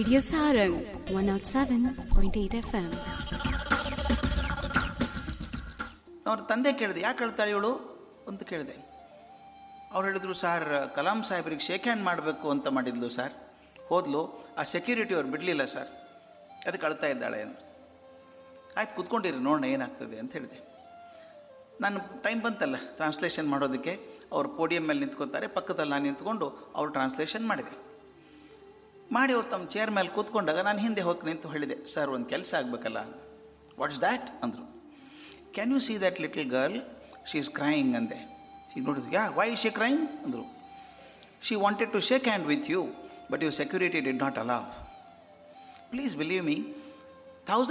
Radio Sarang 107.8 FM. ಅವ್ರ ತಂದೆ ಕೇಳಿದೆ ಯಾಕೆ ಹೇಳ್ತಾಳೆ ಇವಳು ಅಂತ ಕೇಳಿದೆ ಅವ್ರು ಹೇಳಿದ್ರು ಸರ್ ಕಲಾಂ ಸಾಹೇಬ್ರಿಗೆ ಶೇಕ್ ಹ್ಯಾಂಡ್ ಮಾಡಬೇಕು ಅಂತ ಮಾಡಿದ್ಲು ಸರ್ ಹೋದ್ಲು ಆ ಸೆಕ್ಯೂರಿಟಿ ಅವ್ರು ಬಿಡಲಿಲ್ಲ ಸರ್ ಅದಕ್ಕೆ ಅಳ್ತಾ ಇದ್ದಾಳೆ ಅಂತ ಆಯ್ತು ಕುತ್ಕೊಂಡಿರಿ ನೋಡೋಣ ಏನಾಗ್ತದೆ ಅಂತ ಹೇಳಿದೆ ನಾನು ಟೈಮ್ ಬಂತಲ್ಲ ಟ್ರಾನ್ಸ್ಲೇಷನ್ ಮಾಡೋದಕ್ಕೆ ಅವ್ರು ಪೋಡಿಯಂ ಮೇಲೆ ನಿಂತ್ಕೋತಾರೆ ಪಕ್ಕದಲ್ಲಿ ನಾನು ನಿಂತ್ಕೊಂಡು ಅವ್ರು ಟ್ರಾನ್ಸ್ಲೇಷನ್ ಮಾಡಿದೆ ಮಾಡಿ ಅವ್ರು ತಮ್ಮ ಚೇರ್ ಮೇಲೆ ಕೂತ್ಕೊಂಡಾಗ ನಾನು ಹಿಂದೆ ಹೋಗಿ ನಿಂತು ಹೇಳಿದೆ ಸರ್ ಒಂದು ಕೆಲಸ ಆಗಬೇಕಲ್ಲ ವಾಟ್ಸ್ ದ್ಯಾಟ್ ಅಂದರು can you see that little girl she is crying ಅಂದೆ ಈಗ ನೋಡಿದ್ರು ಯಾ ವೈ ಶಿ ಕ್ರೈಯಿಂಗ್ ಅಂದರು she wanted to shake hand with you but you security did not allow please believe me